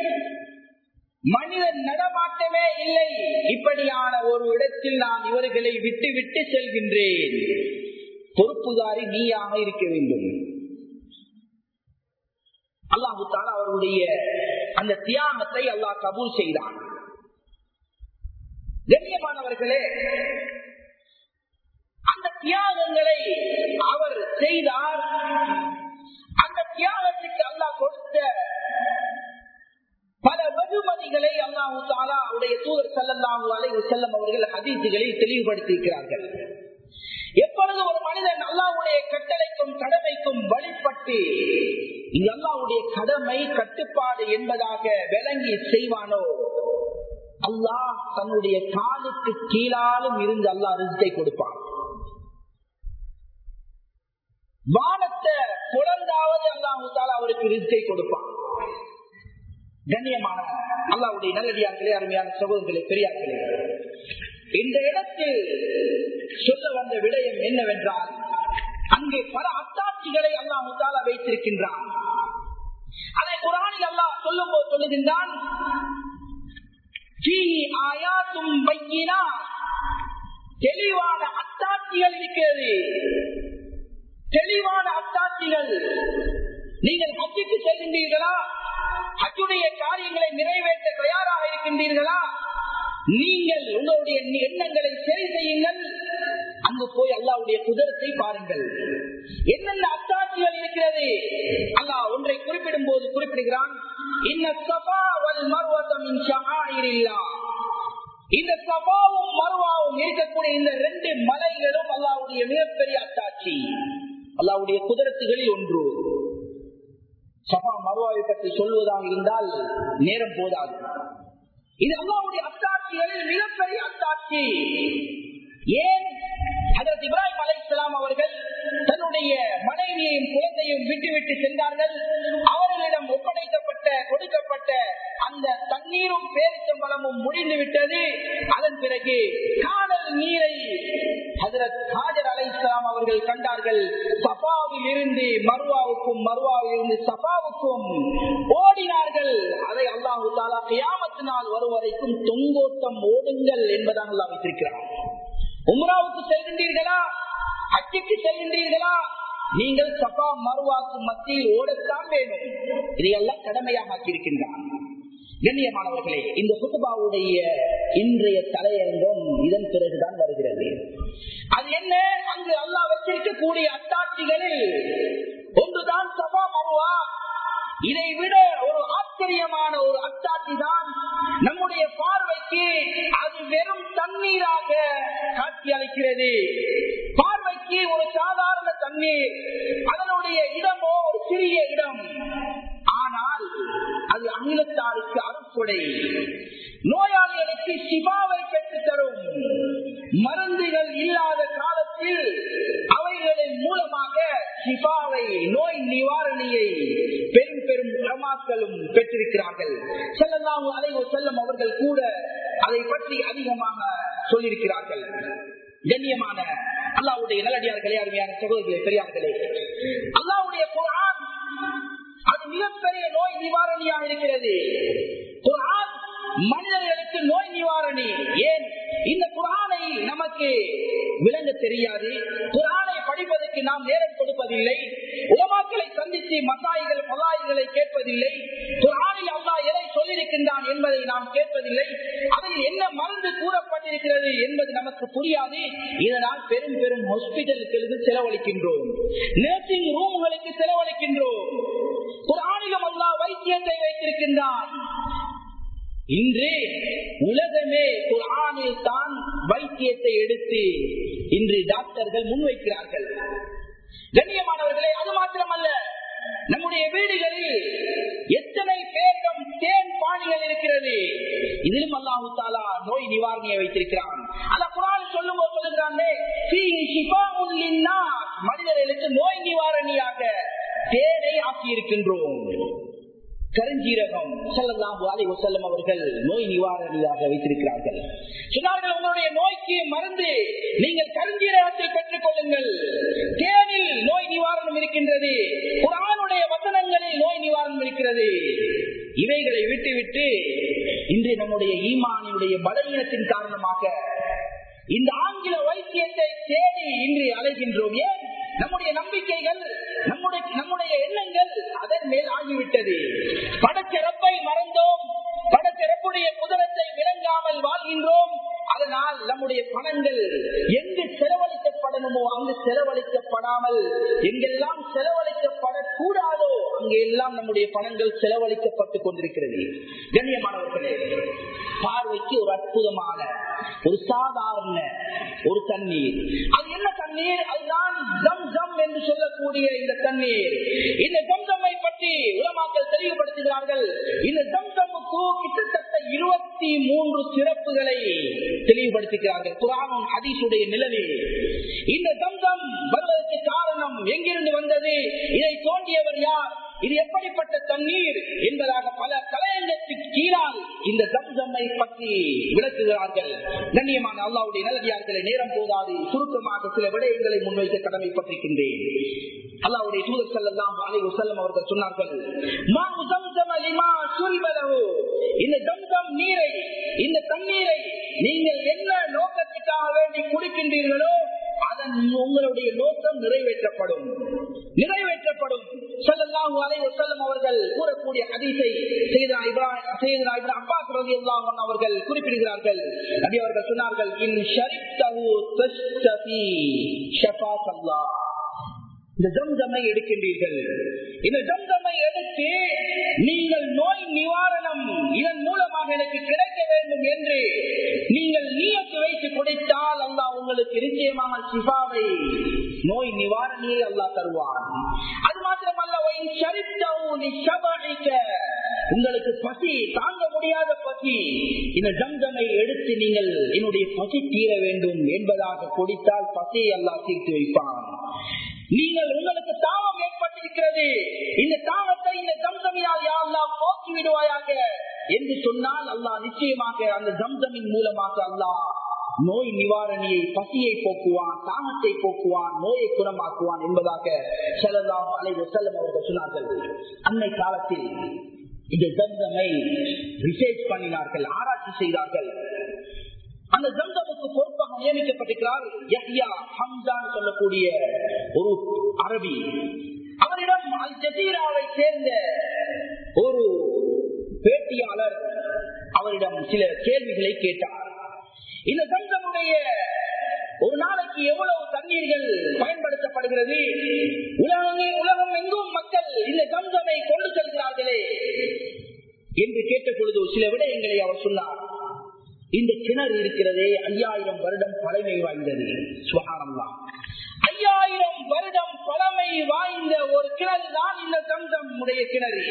மனித நடமாட்டமே இல்லை இப்படியான ஒரு இடத்தில் நான் இவர்களை விட்டு விட்டு செல்கின்றேன் பொறுப்புதாரி நீயாக இருக்க வேண்டும் அல்லாஹு தாலா அவருடைய அந்த தியாகத்தை அல்லாஹ் கபூல் செய்தான் கண்ணியமானவர்களே அந்த தியாகங்களை அவர் செய்தார் அந்த தியாகத்துக்கு அல்லாஹ் கொடுத்த பல வெகுமதிகளை அல்லாஹு தாலா உடைய தூதர் செல்லல்லாஹு அலைவு செல்லம் அவர்கள் அதிர்ச்சிகளில் தெளிவுபடுத்தியிருக்கிறார்கள் எப்பொழுது ஒரு மனிதன் அல்லாவுடைய கட்டளைக்கும் கடமைக்கும் வழிபட்டு இங்கு அல்லாவுடைய கடமை கட்டுப்பாடு என்பதாக விளங்கி செய்வானோ அல்லாஹ் தன்னுடைய காலுக்கு கீழாலும் இருந்து அல்லாஹ் ரிசத்தை கொடுப்பான் வானத்தை புலந்தாவது அல்லாஹு தாலா அவருக்கு ரிசத்தை கொடுப்பான் கண்ணியமான அல்லாவுடைய நல்லடியார்களே அருமையான சகோதரர்களே பெரியார்களே இந்த இடத்தில் சொல்ல வந்த விடயம் என்னவென்றால் அங்கே பல அத்தாட்சிகளை அல்லாஹ் முத்தாலா வைத்திருக்கின்றான் அதை குரானில் அல்லாஹ் சொல்லும் போது சொல்லுகின்றான் தெளிவான அத்தாட்சிகள் இருக்கிறது தெளிவான அத்தாட்சிகள் நீங்கள் ஹஜ்ஜுக்கு செல்கின்றீர்களா ஹஜ்ஜுடைய காரியங்களை நிறைவேற்ற தயாராக இருக்கின்றீர்களா நீங்கள் உங்களுடைய எண்ணங்களை சரி செய்யுங்கள் அங்கு போய் அல்லாவுடைய குதிரத்தை பாருங்கள் என்னென்ன அத்தாட்சிகள் இருக்கிறது அல்லாஹ் ஒன்றை குறிப்பிடும் போது குறிப்பிடுகிறான் இந்த சபாவும் மருவாவும் இருக்கக்கூடிய இந்த ரெண்டு மலைகளும் அல்லாவுடைய மிகப்பெரிய அத்தாட்சி அல்லாவுடைய குதிரத்துகளில் ஒன்று சபா மருவாவை பற்றி சொல்வதாக இருந்தால் நேரம் போதாது இது அல்லாவுடைய அத்தாட்சிகளில் மிகப்பெரிய அத்தாட்சி ஏன் அதற்கு இப்ராஹிம் அலை இஸ்லாம் அவர்கள் தன்னுடைய அவர்களுடைய மனைவியையும் குழந்தையும் விட்டுவிட்டு சென்றார்கள் அவர்களிடம் ஒப்படைக்கப்பட்ட கொடுக்கப்பட்ட அந்த தண்ணீரும் பேரிச்சம்பளமும் முடிந்து விட்டது அதன் பிறகு காணல் நீரை ஹஜரத் ஹாஜர் அலை இஸ்லாம் அவர்கள் கண்டார்கள் சபாவில் இருந்து மருவாவுக்கும் மருவாவில் இருந்து சபாவுக்கும் ஓடினார்கள் அதை அல்லாஹு தாலா கியாமத்து நாள் வரும் வரைக்கும் தொங்கோட்டம் ஓடுங்கள் என்பதாக அல்லாஹ் வைத்திருக்கிறார் உம்ராவுக்கு செல்கின்றீர்களா அச்சுக்கு செல்கின்றீர்களா நீங்கள் சபா மருவாக்கு மத்தியில் ஓடத்தான் வேணும் இதையெல்லாம் கடமையாக ஆக்கியிருக்கின்றான் கண்ணியமானவர்களே இந்த குத்துபாவுடைய இன்றைய தலையங்கம் இதன் பிறகுதான் வருகிறது அது என்ன அங்கு அல்லாஹ் வச்சிருக்கக்கூடிய அத்தாட்சிகளில் ஒன்றுதான் சபா மருவா இதை விட ஒரு ஆச்சரியமான ஒரு அத்தாட்சி தான் நம்முடைய பார்வைக்கு அது வெறும் தண்ணீராக காட்சி அளிக்கிறது பார்வைக்கு ஒரு சாதாரண தண்ணீர் அதனுடைய இடமோ ஒரு சிறிய இடம் ஆனால் அது அகிலத்தாருக்கு அறுப்புடை நோயாளிகளுக்கு சிவாவை பெற்றுத் தரும் மருந்துகள் இல்லாத காலத்தில் அவைகளின் மூலமாக சிவாவை நோய் நிவாரணியை பெரும் பெரும் உலமாக்களும் பெற்றிருக்கிறார்கள் செல்லலாம் அலைவோ செல்லும் அவர்கள் கூட அதை பற்றி அதிகமாக சொல்லியிருக்கிறார்கள் கண்ணியமான அல்லாவுடைய நல்லடியார்களே அருமையான சகோதரர்களே பெரியார்களே அல்லாவுடைய குரான் அது மிகப்பெரிய நோய் நிவாரணியாக இருக்கிறது குரான் மனிதர்களுக்கு நோய் நிவாரணி ஏன் இந்த குரானை நமக்கு விளங்க தெரியாது குரானை படிப்பதற்கு நாம் நேரம் கொடுப்பதில்லை உலமாக்களை சந்தித்து மசாயிகள் பலாய்களை கேட்பதில்லை குரானில் அல்லா எதை சொல்லியிருக்கின்றான் என்பதை நாம் கேட்பதில்லை அதில் என்ன மருந்து கூறப்பட்டிருக்கிறது என்பது நமக்கு புரியாது இதனால் பெரும் பெரும் ஹாஸ்பிட்டலுக்கு செலவழிக்கின்றோம் நர்சிங் ரூம்களுக்கு செலவழிக்கின்றோம் குரானிலும் அல்லா வைத்தியத்தை வைத்திருக்கின்றான் இன்று உலகமே குரானில் தான் வைத்தியத்தை எடுத்து இன்று டாக்டர்கள் முன்வைக்கிறார்கள் கண்ணியமானவர்களே அது மாத்திரமல்ல நம்முடைய வீடுகளில் எத்தனை பேரிடம் தேன் பாணிகள் இருக்கிறது இதிலும் அல்லாஹு தாலா நோய் நிவாரணியை வைத்திருக்கிறான் அந்த குரான் சொல்லும் போது சொல்லுகிறானே மனிதர்களுக்கு நோய் நிவாரணியாக தேனை ஆக்கியிருக்கின்றோம் கருஞ்சீரகம் செல்லலாம் அலை செல்லம் அவர்கள் நோய் நிவாரணியாக வைத்திருக்கிறார்கள் சொன்னார்கள் உங்களுடைய நோய்க்கு மருந்து நீங்கள் கருஞ்சீரகத்தை பெற்றுக் கொள்ளுங்கள் தேனில் நோய் நிவாரணம் இருக்கின்றது குரானுடைய வசனங்களில் நோய் நிவாரணம் இருக்கிறது இவைகளை விட்டுவிட்டு இன்று நம்முடைய ஈமானியுடைய பலவீனத்தின் காரணமாக இந்த ஆங்கில வைத்தியத்தை தேடி இன்று அலைகின்றோம் ஏன் நம்முடைய நம்பிக்கைகள் நம்முடைய நம்முடைய எண்ணங்கள் அதன் மேல் ஆகிவிட்டது படச்சிறப்பை மறந்தோம் படச்சிறப்புடைய குதிரத்தை விளங்காமல் வாழ்கின்றோம் அதனால் நம்முடைய பணங்கள் எங்கு செலவழிக்கப்படணுமோ அங்கு செலவழிக்கப்படாமல் எங்கெல்லாம் செலவழிக்கப்படக்கூடாதோ அங்கு எல்லாம் நம்முடைய பணங்கள் செலவழிக்கப்பட்டுக் கொண்டிருக்கிறது கண்ணியமானவர்களே பார்வைக்கு ஒரு அற்புதமான ஒரு சாதாரண ஒரு தண்ணீர் அது என்ன தண்ணீர் அதுதான் ஜம் ஜம் என்று சொல்லக்கூடிய இந்த தண்ணீர் இந்த ஜம்சம்மை பற்றி உலமாக்கள் தெளிவுபடுத்துகிறார்கள் இந்த ஜம்சமுக்கு கிட்டத்தட்ட இருபத்தி மூன்று சிறப்புகளை தெளிவுபடுத்துகிறார்கள் குரானும் ஹதீஷுடைய நிலையில் இந்த ஜம்சம் வருவதற்கு காரணம் எங்கிருந்து வந்தது இதை தோண்டியவர் யார் இது எப்படிப்பட்ட தண்ணீர் என்பதாக பல கலையங்கத்துக்கு கீழால் இந்த ஜம்சம்மை பற்றி விளக்குகிறார்கள் கண்ணியமான அல்லாவுடைய நல்லடியார்களை நேரம் போதாது சுருக்கமாக சில விடயங்களை முன்வைக்க கடமைப்பட்டிருக்கின்றேன் அல்லாவுடைய தூதர் செல்லாம் அலை செல்லம் அவர்கள் சொன்னார்கள் இந்த ஜம்சம் நீரை இந்த தண்ணீரை நீங்கள் என்ன நோக்கத்துக்காக வேண்டி குடிக்கின்றீர்களோ அதன் உங்களுடைய நோக்கம் நிறைவேற்றப்படும் நிறைவேற்றப்படும் செல்லல்லாம் அலை செல்லம் அவர்கள் கூறக்கூடிய அதிசை அப்பாஸ் ரவி அவர்கள் குறிப்பிடுகிறார்கள் நபி அவர்கள் சொன்னார்கள் இன் ஷரித்தஹு தஸ்தபி ஷஃபாக் அல்லாஹ் இந்த ஜம்ஜமை எடுக்கின்றீர்கள் இந்த ஜம்ஜமை எடுத்து நீங்கள் நோய் நிவாரணம் இதன் மூலமாக எனக்கு கிடைக்க வேண்டும் என்று நீங்கள் நீயத்து வைத்து குடித்தால் அல்லா உங்களுக்கு நிச்சயமாக சிபாவை நோய் நிவாரணியை அல்லா தருவான் அது மாத்திரமல்ல உங்களுக்கு பசி தாங்க முடியாத பசி இந்த ஜம்ஜமை எடுத்து நீங்கள் என்னுடைய பசி தீர வேண்டும் என்பதாக குடித்தால் பசியை அல்லா தீர்த்து வைப்பான் நீங்கள் உங்களுக்கு தாவம் ஏற்பட்டிருக்கிறது இந்த தாவத்தை இந்த ஜம்சமியால் யாரெல்லாம் போக்கி விடுவாயாக என்று சொன்னால் அல்லாஹ் நிச்சயமாக அந்த ஜம்சமின் மூலமாக அல்லாஹ் நோய் நிவாரணியை பசியை போக்குவான் தாகத்தை போக்குவான் நோயை குணமாக்குவான் என்பதாக செல்லலாம் அலைவர் செல்லம் அவர்கள் சொன்னார்கள் அன்னை காலத்தில் இந்த ஜம்சமை ரிசர்ச் பண்ணினார்கள் ஆராய்ச்சி செய்தார்கள் அந்த ஜம்சமுக்கு பொறுப்பாக நியமிக்கப்பட்டிருக்கிறார் யஹ்யா ஹம்சான் சொல்லக்கூடிய ஒரு அரபி அவரிடம் அல் ஜசீராவை சேர்ந்த ஒரு பேட்டியாளர் அவரிடம் சில கேள்விகளை கேட்டார் இந்த ஜம்சமுடைய ஒரு நாளைக்கு எவ்வளவு தண்ணீர்கள் பயன்படுத்தப்படுகிறது உலகமே உலகம் எங்கும் மக்கள் இந்த ஜம்சமை கொண்டு செல்கிறார்களே என்று கேட்ட பொழுது சில விடயங்களை அவர் சொன்னார் இந்த கிணறு இருக்கிறதே ஐயாயிரம் வருடம் பழமை வாய்ந்தது சுகானம்தான் ஐயாயிரம் வருடம் பழமை வாய்ந்த ஒரு கிணறு தான் இந்த தந்தம் உடைய கிணறு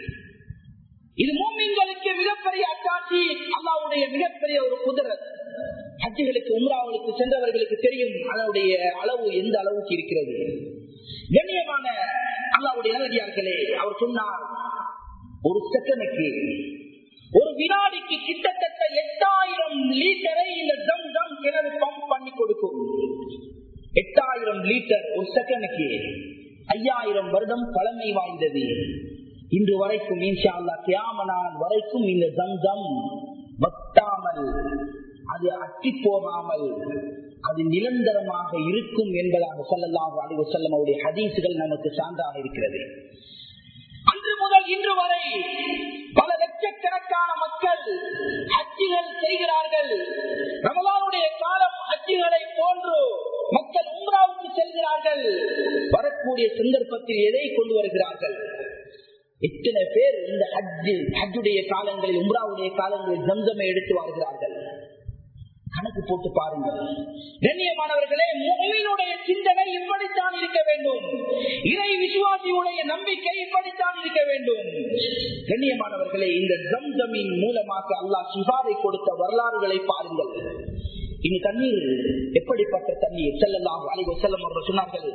இது மூமிங்களுக்கு மிகப்பெரிய அச்சாட்சி அல்லாவுடைய மிகப்பெரிய ஒரு குதிரத் ஹஜ்ஜுகளுக்கு உம்ராவுக்கு சென்றவர்களுக்கு தெரியும் அதனுடைய அளவு எந்த அளவுக்கு இருக்கிறது கண்ணியமான அல்லாவுடைய நல்லடியார்களே அவர் சொன்னார் ஒரு செகண்டுக்கு ஒரு வினாடிக்கு கிட்டத்தட்ட எட்டாயிரம் லீட்டரை இந்த தம் தம் கிணறு பம்ப் பண்ணி கொடுக்கும் எட்டாயிரம் லிட்டர் ஒரு செகண்டுக்கு ஐயாயிரம் வருடம் பழமை வாய்ந்தது இன்று வரைக்கும் இன்ஷா அல்லா கியாமனான் வரைக்கும் இந்த தங்கம் வட்டாமல் அது அட்டி போகாமல் அது நிரந்தரமாக இருக்கும் என்பதாக சொல்லலாம் அழிவு செல்லம் அவருடைய ஹதீசுகள் நமக்கு சான்றாக இருக்கிறது அன்று முதல் இன்று வரை பல லட்சக்கணக்கான மக்கள் ஹஜ்ஜிகள் செய்கிறார்கள் ரமலானுடைய காலம் ஹஜ்ஜிகளை போன்று மக்கள் உம்ராவுக்கு செல்கிறார்கள் வரக்கூடிய சந்தர்ப்பத்தில் எதை கொண்டு வருகிறார்கள் எத்தனை பேர் இந்த ஹஜ்ஜு ஹஜ்ஜுடைய காலங்களில் உம்ராவுடைய காலங்களில் ஜம்சமை எடுத்து வருகிறார்கள் கணக்கு போட்டு பாருங்கள் கண்ணியமானவர்களே மூவினுடைய சிந்தனை இப்படித்தான் இருக்க வேண்டும் இறை விசுவாசியுடைய நம்பிக்கை இப்படித்தான் இருக்க வேண்டும் கண்ணியமானவர்களே இந்த ஜம்சமின் மூலமாக அல்லாஹ் சிவாவை கொடுத்த வரலாறுகளை பாருங்கள் இந்த தண்ணீர் எப்படிப்பட்ட தண்ணீர் செல்லலாம் அலைவ செல்லம் அவர்கள் சொன்னார்கள்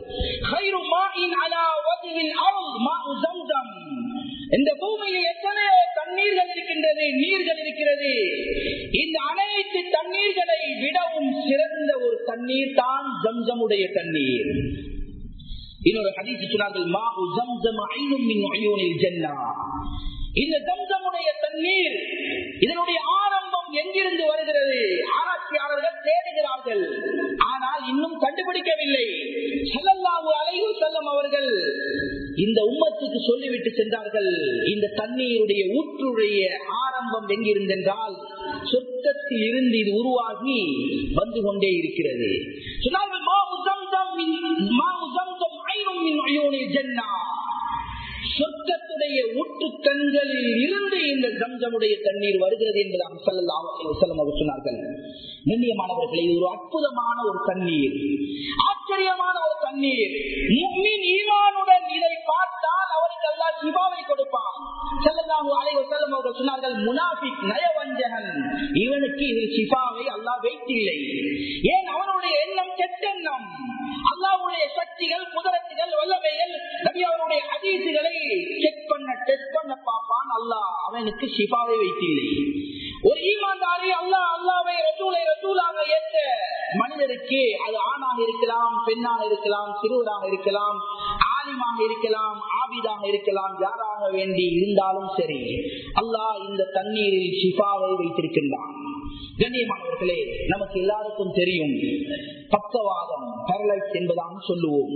இந்த பூமியில் எத்தனையோ தண்ணீர்கள் இருக்கின்றது நீர்கள் இருக்கிறது இந்த அனைத்து தண்ணீர்களை விடவும் சிறந்த ஒரு தண்ணீர் தான் ஜம்சமுடைய தண்ணீர் இன்னொரு ஹதீஸ் சொன்னார்கள் மா ஜம்சம் ஐனும் மின் அயூனில் ஜன்னா இந்த ஜம்சமுடைய தண்ணீர் இதனுடைய ஆரம்பம் எங்கிருந்து வருகிறது ஆராய்ச்சியாளர்கள் தேடுகிறார்கள் ஆனால் இன்னும் கண்டுபிடிக்கவில்லை செல்லல்லாவு அலைவு செல்லும் அவர்கள் இந்த உம்மத்துக்கு சொல்லிவிட்டு சென்றார்கள் இந்த தண்ணீருடைய ஊற்றுடைய ஆரம்பம் எங்கிருந்தென்றால் சொர்க்கத்தில் இருந்து இது உருவாகி வந்து கொண்டே இருக்கிறது சொன்னார்கள் மாவு ஜம்சம் மாவு ஜம்சம் ஐரும் மின் அயோனில் ஜன்னா சொர்க்கத்துடைய ஊட்டு கண்களில் இருந்து இந்த ஜம்ஜமுடைய தண்ணீர் வருகிறது என்பதாக செல்லம் அவர் சொன்னார்கள் கண்ணியமானவர்களே இது ஒரு அற்புதமான ஒரு தண்ணீர் ஆச்சரியமான ஒரு தண்ணீர் முக்மின் ஈமானுடன் இதை பார்த்தால் அவருக்கு அல்லா சிவாவை கொடுப்பான் செல்லல்லாஹு அலைவர் செல்லம் அவர்கள் சொன்னார்கள் முனாபிக் நயவஞ்சகன் இவனுக்கு இதில் சிபாவை அல்லா வைத்தில்லை ஏன் அவனுடைய எண்ணம் கெட்டெண்ணம் அல்லாவுடைய சக்திகள் குதிரத்துகள் வல்லமைகள் நபி அவருடைய ஹதீசுகளை செக் பண்ண டெஸ்ட் பண்ண பார்ப்பான் அல்லாஹ் அவனுக்கு சிபாவை வைத்தில்லை ஒரு ஈமான்தாரி அல்லாஹ் அல்லாவை ரசூலை ரசூலாக ஏற்ற மனிதருக்கு அது ஆணாக இருக்கலாம் பெண்ணாக இருக்கலாம் சிறுவராக இருக்கலாம் ஆலிமாக இருக்கலாம் ஆபிதாக இருக்கலாம் யாராக வேண்டி இருந்தாலும் சரி அல்லாஹ் இந்த தண்ணீரில் ஷிஃபாவை வைத்திருக்கின்றான் கண்ணியமானவர்களே நமக்கு எல்லாருக்கும் தெரியும் பக்கவாதம் பேரலைஸ் என்பதாக சொல்லுவோம்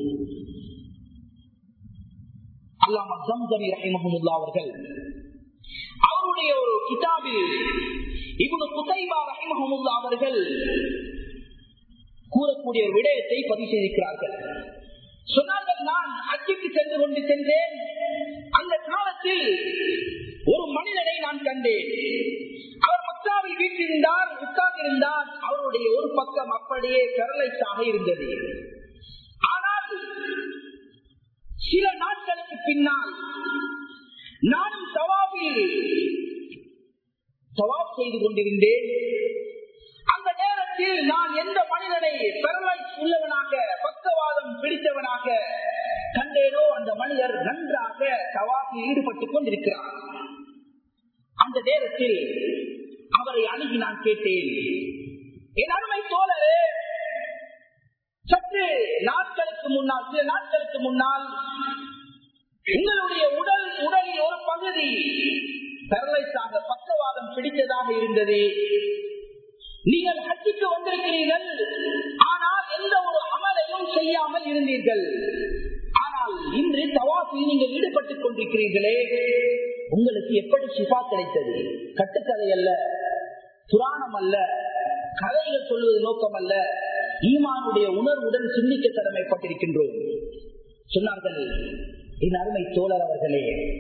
அல்லாம ஜம்சமி ரஹிமஹமுல்லா அவர்கள் அவருடைய ஒரு கிதாபில் இவனு குதைபா ரஹிமஹமுல்லா அவர்கள் கூறக்கூடிய ஒரு விடயத்தை பதிவு செய்திருக்கிறார்கள் சொன்னார்கள் நான் அச்சுக்கு சென்று கொண்டு சென்றேன் அந்த காலத்தில் ஒரு மனிதனை நான் கண்டேன் அவர் மக்காவில் வீட்டிருந்தார் உட்கார்ந்திருந்தார் அவருடைய ஒரு பக்கம் அப்படியே பெரலைஸாக இருந்தது ஆனால் சில நாட்களுக்கு பின்னால் நானும் தவாபில் தவாப் செய்து கொண்டிருந்தேன் அந்த நேரத்தில் நான் எந்த மனிதனை பெரலைஸ் உள்ளவனாக பக்கவாதம் பிடித்தவனாக கொண்டிருக்கிறார் அந்த நேரத்தில் அவரை அணுகி நான் கேட்டேன் என் அருமை தோழரே சற்று நாட்களுக்கு முன்னால் சில நாட்களுக்கு முன்னால் உங்களுடைய உடல் உடலில் ஒரு பகுதி பெரலைஸாக பக்கவாதம் பிடித்ததாக இருந்தது நீங்கள் ஹஜ்ஜுக்கு வந்திருக்கிறீர்கள் ஆனால் எந்த ஒரு அமலையும் செய்யாமல் இருந்தீர்கள் ஆனால் இன்று தவாஃபில் நீங்கள் ஈடுபட்டுக் கொண்டிருக்கிறீர்களே உங்களுக்கு எப்படி சிஃபா கிடைத்தது கட்டுக்கதை அல்ல புராணம் அல்ல கதைகள் சொல்வது நோக்கம் அல்ல ஈமானுடைய உணர்வுடன் சிந்திக்க கடமைப்பட்டிருக்கின்றோம் சொன்னார்கள் என் அருமை தோழர் அவர்களே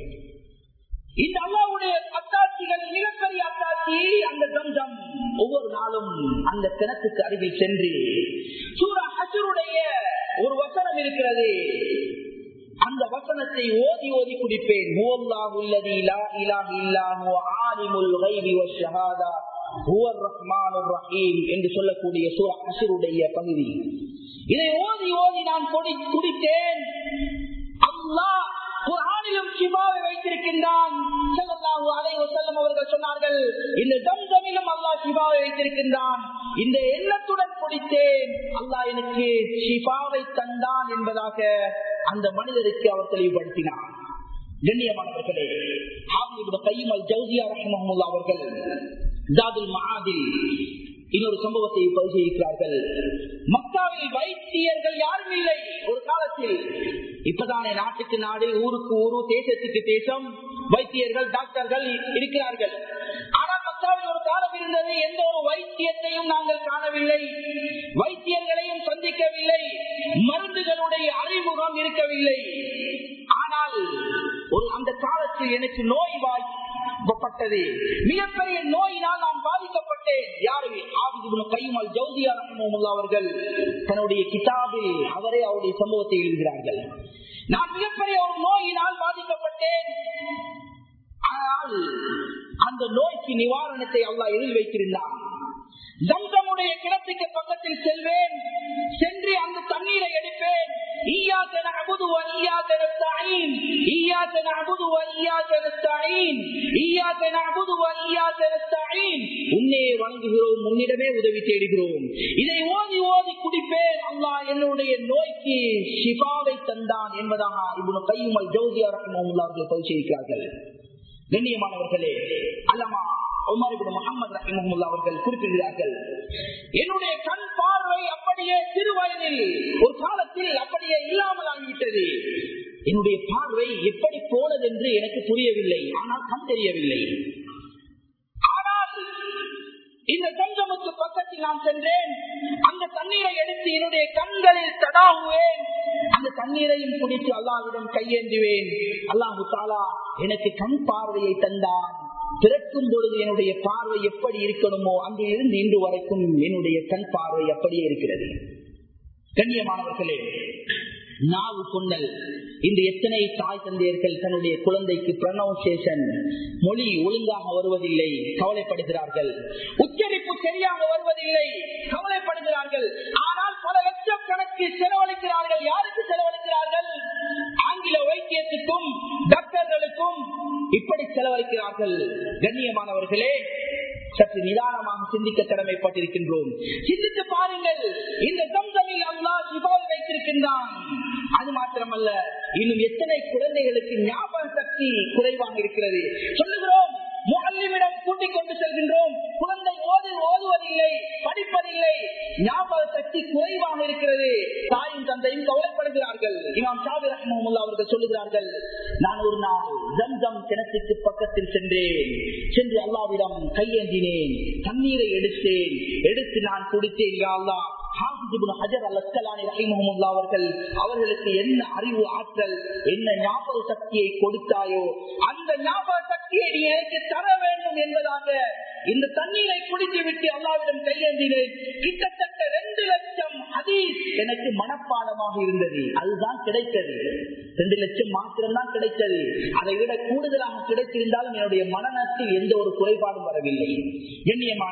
இந்த அல்லாவுடைய அத்தாட்சிகள் மிகப்பெரிய அத்தாட்சி அந்த தம்சம் ஒவ்வொரு நாளும் அந்த கிணத்துக்கு அருகில் சென்று சூரா ஹசருடைய ஒரு வசனம் இருக்கிறது அந்த வசனத்தை ஓதி ஓதி குடிப்பேன் ஹுவல்லாஹு அல்லதி லா இலாஹ இல்லா ஹுவ ஆலிமுல் கைபி வஷ்ஷஹாதா ஹுவர் ரஹ்மானுர் ரஹீம் என்று சொல்லக்கூடிய சூரா ஹசருடைய பகுதி இதை ஓதி ஓதி நான் கொடி குடித்தேன் அல்லாஹ் குரானிலும் சிவாவை வைத்திருக்கின்றான் ஸல்லல்லாஹு அலைஹி வஸல்லம் அவர்கள் சொன்னார்கள் இந்த தம்சமிலும் அல்லாஹ் சிவாவை வைத்திருக்கின்றான் இந்த எண்ணத்துடன் குடித்தேன் அல்லாஹ் எனக்கு ஷிஃபாவை தந்தான் என்பதாக அந்த மனிதருக்கு அவர் தெளிவுபடுத்தினார் கண்ணியமானவர்களே ஹாபிபுட கைமல் ஜவுசியா ரஹ்மஹமுல்லா அவர்கள் ஜாதுல் மஹாதில் இன்னொரு சம்பவத்தை பரிசீலிக்கிறார்கள் மக்காவில் வைத்தியர்கள் யாரும் இல்லை ஒரு காலத்தில் இப்பதானே நாட்டுக்கு நாடு ஊருக்கு ஊரு தேசத்துக்கு தேசம் வைத்தியர்கள் டாக்டர்கள் இருக்கிறார்கள் ஆனால் மக்காவில் ஒரு காலம் இருந்தது எந்த ஒரு வைத்தியத்தையும் நாங்கள் காணவில்லை வைத்தியர்களையும் சந்திக்கவில்லை மருந்துகளுடைய அறிமுகம் இருக்கவில்லை ஆனால் ஒரு அந்த காலத்தில் எனக்கு நோய் வாய்ப்பட்டது மிகப்பெரிய நோயினால் நான் பாதிக்கப்பட்டேன் யாரு ஆபிதுபுல் கைமல் ஜவுதியா ரஹ்மமுல்லா அவர்கள் தன்னுடைய கிதாபில் அவரே அவருடைய சம்பவத்தை எழுதுகிறார்கள் நான் மிகப்பெரிய ஒரு நோயினால் பாதிக்கப்பட்டேன் ஆனால் அந்த நோய்க்கு நிவாரணத்தை அல்லாஹ் எழுதி வைத்திருந்தான் ஜம்சமுடைய கிணத்துக்கு பக்கத்தில் செல்வேன் சென்று அந்த தண்ணீரை எடுப்பேன் إياك نعبد وإياك نستعين إياك نعبد وإياك نستعين إياك نعبد وإياك نستعين உன்னே வணங்குகிறோம் உன்னிடமே உதவி தேடுகிறோம் இதை ஓதி ஓதி குடிப்பேன் அல்லாஹ் என்னுடைய நோய்க்கு ஷிஃபாவை தந்தான் என்பதாக இவனு கையுமல் ஜோதியா ரஹ்மத்துல்லாஹி அவர்கள் பரிசீலிக்கிறார்கள் கண்ணியமானவர்களே அல்லமா உமர் முகமது ரஹிமஹமுல்லா அவர்கள் குறிப்பிடுகிறார்கள் என்னுடைய கண் பார்வை அப்படியே சிறு வயதில் ஒரு காலத்தில் அப்படியே இல்லாமல் ஆகிவிட்டது என்னுடைய பார்வை எப்படி போனது என்று எனக்கு புரியவில்லை ஆனால் கண் தெரியவில்லை ஆனால் இந்த தங்கமுக்கு பக்கத்தில் நான் சென்றேன் அந்த தண்ணீரை எடுத்து என்னுடைய கண்களில் தடாகுவேன் அந்த தண்ணீரையும் குடித்து அல்லாவிடம் கையேந்துவேன் அல்லாஹு தாலா எனக்கு கண் பார்வையை தந்தான் பிறக்கும் பொழுது என்னுடைய பார்வை எப்படி இருக்கணுமோ அங்கிருந்து இன்று வரைக்கும் என்னுடைய கண் பார்வை அப்படியே இருக்கிறது கண்ணியமானவர்களே நாவு பொன்னல் இந்த எத்தனை தாய் தந்தையர்கள் தன்னுடைய குழந்தைக்கு ப்ரனவுன்சியேஷன் மொழி ஒழுங்காக வருவதில்லை கவலைப்படுகிறார்கள் உச்சரிப்பு சரியாக வருவதில்லை கவலைப்படுகிறார்கள் ஆனால் பல லட்சம் கணக்கு செலவழிக்கிறார்கள் யாருக்கு செலவழிக்கிறார்கள் ஆங்கில வைத்தியத்துக்கும் டாக்டர்களுக்கும் இப்படி செலவழிக்கிறார்கள் கண்ணியமானவர்களே சற்று நிதானமாக சிந்திக்க கடமைப்பட்டிருக்கின்றோம் சிந்தித்து பாருங்கள் இந்த தம்சமில் அல்லா சிபாவை வைத்திருக்கின்றான் அது மாத்திரமல்ல இன்னும் எத்தனை குழந்தைகளுக்கு ஞாபக சக்தி குறைவாக இருக்கிறது சொல்லுகிறோம் முகல்லிமிடம் கூட்டிக் கொண்டு செல்கின்றோம் குழந்தை ஓது ஓதுவதில்லை படிப்பதில்லை ஞாபக சக்தி குறைவாக இருக்கிறது தாயும் தந்தையும் கவலைப்படுகிறார்கள் இமாம் ஷாபி ரஹ்மமுல்லா அவர்கள் சொல்லுகிறார்கள் நான் ஒரு நாள் ஜம்ஜம் கிணத்துக்கு பக்கத்தில் சென்றேன் சென்று அல்லாவிடம் கையேந்தினேன் தண்ணீரை எடுத்தேன் எடுத்து நான் குடித்தேன் யா அல்லாஹ் அவர்கள் அவர்களுக்கு என்ன அறிவு ஆற்றல் என்ன ஞாபக சக்தியை கொடுத்தாயோ அந்த ஞாபக சக்தியை நீ எனக்கு தர வேண்டும் என்பதாக இந்த தண்ணீரை குடித்து விட்டு அல்லாவிடம் கையேந்தினேன் கிட்டத்தட்ட ரெண்டு லட்சம் ஹதீஸ் எனக்கு மனப்பாடமாக இருந்தது அதுதான் கிடைத்தது ரெண்டு லட்சம் மாத்திரம்தான் கிடைத்தது அதை விட கூடுதலாக கிடைத்திருந்தாலும் என்னுடைய மனநத்தில் எந்த ஒரு குறைபாடும் வரவில்லை கண்ணியமான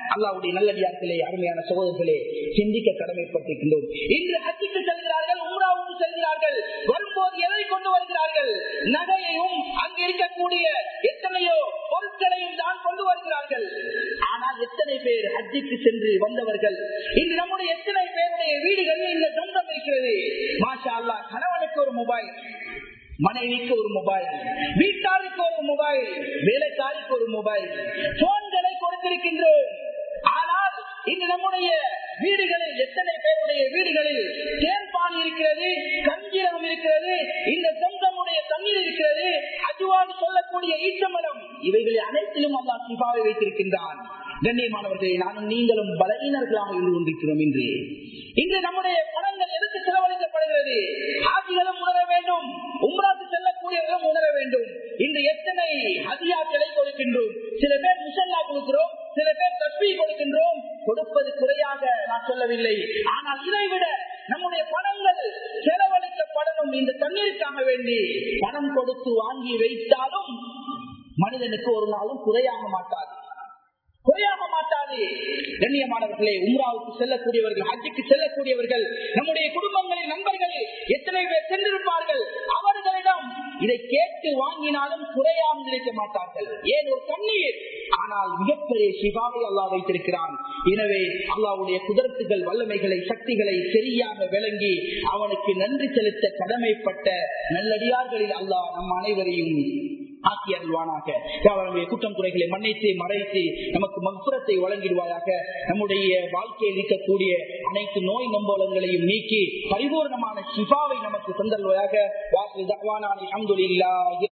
அல்லாவுடைய நல்லடியார்களே அருமையான சகோதரர்களே சிந்திக்க கடமைப்பட்டிருக்கின்றோம் இன்று ஹஜ்ஜுக்கு செல்கிறார்கள் உம்ராவுக்கு செல்கிறார்கள் வரும்போது எதை கொண்டு வருகிறார்கள் நகையையும் அங்கு இருக்கக்கூடிய எத்தனையோ பொருட்களையும் தான் கொண்டு வருகிறார்கள் ஆனால் எத்தனை பேர் ஹஜ்ஜுக்கு சென்று வந்தவர்கள் இன்று நம்முடைய எத்தனை பேருடைய வீடுகளில் இந்த சொந்தம் இருக்கிறது மாஷா அல்லா கணவனுக்கு ஒரு மொபைல் மனைவிக்கு ஒரு மொபைல் வீட்டாருக்கு ஒரு மொபைல் வேலைக்காருக்கு ஒரு மொபைல் போன்களை கொடுத்திருக்கின்றோம் ஆனால் இன்று நம்முடைய வீடுகளில் எத்தனை பேருடைய வீடுகளில் தேன்பான் இருக்கிறது கஞ்சிரம் இருக்கிறது இந்த சொந்தமுடைய தண்ணீர் இருக்கிறது அதுவாக சொல்லக்கூடிய ஈச்சமரம் இவைகளை அனைத்திலும் அல்லா சிபாவை வைத்திருக்கின்றான் கண்ணியமானவர்களே நானும் நீங்களும் பலவீனர்களாக இருந்து கொண்டிருக்கிறோம் இன்று இன்று நம்முடைய பணங்கள் எதுக்கு செலவழிக்கப்படுகிறது ஆட்சிகளும் உணர வேண்டும் உம்ராக்கு செல்லக்கூடியவர்களும் உணர வேண்டும் இன்று எத்தனை ஹதியாக்களை கொடுக்கின்றோம் சில பேர் முசல்லா கொடுக்கிறோம் சில பேர் தஸ்மி கொடுக்கின்றோம் கொடுப்பது குறையாக நான் சொல்லவில்லை ஆனால் இதைவிட நம்முடைய பணங்கள் செலவழிக்கப்படணும் இந்த தண்ணீருக்காக வேண்டி பணம் கொடுத்து வாங்கி வைத்தாலும் மனிதனுக்கு ஒரு நாளும் குறையாக மாட்டாது குறையாக மாட்டாது கண்ணியமானவர்களே உம்ராவுக்கு செல்லக்கூடியவர்கள் ஹஜ்ஜுக்கு செல்லக்கூடியவர்கள் நம்முடைய குடும்பங்களில் நண்பர்களில் எத்தனை பேர் சென்றிருப்பார்கள் அவர்களிடம் இதை கேட்டு வாங்கினாலும் குறையாமல் இருக்க மாட்டார்கள் ஏன் ஒரு தண்ணீர் ஆனால் மிகப்பெரிய சிவாவை அல்லா வைத்திருக்கிறான் எனவே அல்லாவுடைய குதிரத்துகள் வல்லமைகளை சக்திகளை சரியாக விளங்கி அவனுக்கு நன்றி செலுத்த கடமைப்பட்ட நல்லடியார்களில் அல்லாஹ் நம் அனைவரையும் ஆக்கி அருள்வானாக அவருடைய குற்றம் குறைகளை மன்னித்து மறைத்து நமக்கு மகுரத்தை வழங்கிடுவாயாக நம்முடைய வாழ்க்கையில் இருக்கக்கூடிய அனைத்து நோய் நம்போலங்களையும் நீக்கி பரிபூர்ணமான சிபாவை நமக்கு தந்தல்வாயாக வாசல் தவானானி அங்குலில்லா